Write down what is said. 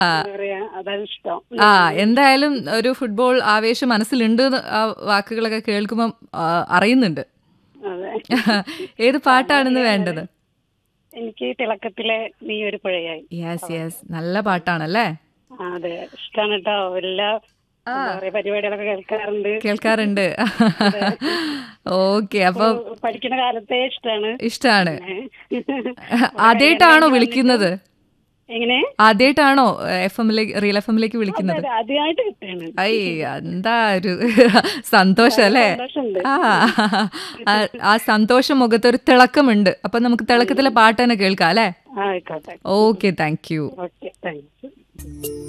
എന്താ പറയാ അതാണ് ഇഷ്ടം ആ എന്തായാലും ഒരു ഫുട്ബോൾ ആവേശം മനസ്സിലുണ്ട് എന്ന് ആ വാക്കുകളൊക്കെ കേൾക്കുമ്പം ആ, അറിയുന്നുണ്ട് അതെ ഏത് പാട്ടാണെന്ന് വേണ്ടത് എനിക്ക് തിളക്കത്തിലെ നീ ഒരു പുഴയായി യെസ് യെസ് നല്ല പാട്ടാണല്ലേ ആ, അതെ ഇഷ്ടാണ് കേട്ടോ എല്ലാ എന്താ പറയാ പരിപാടികളൊക്കെ കേൾക്കാറുണ്ട് കേൾക്കാറുണ്ട് ഓക്കെ അപ്പൊ പഠിക്കുന്ന കാലത്തെ ഇഷ്ടാണ് ഇഷ്ടാണ് പിന്നെ ആദ്യമായിട്ടാണോ വിളിക്കുന്നത് എങ്ങനെ ആദ്യമായിട്ടാണോ എഫ് എമ്മിലേക്ക് റിയൽ എഫ് എമ്മിലേക്ക് വിളിക്കുന്നത് അതെ, ആദ്യമായിട്ട് കിട്ടാണ് ഐ എന്താ ഒരു സന്തോഷം അല്ലേ സന്തോഷമുണ്ട് ആ ആ- ആ സന്തോഷം മുഖത്ത് ഒരു തിളക്കമുണ്ട് അപ്പൊ നമുക്ക് തിളക്കത്തിലെ പാട്ട് തന്നെ കേൾക്കാം അല്ലേ ആയിക്കോട്ടെ okay thank you okay thanks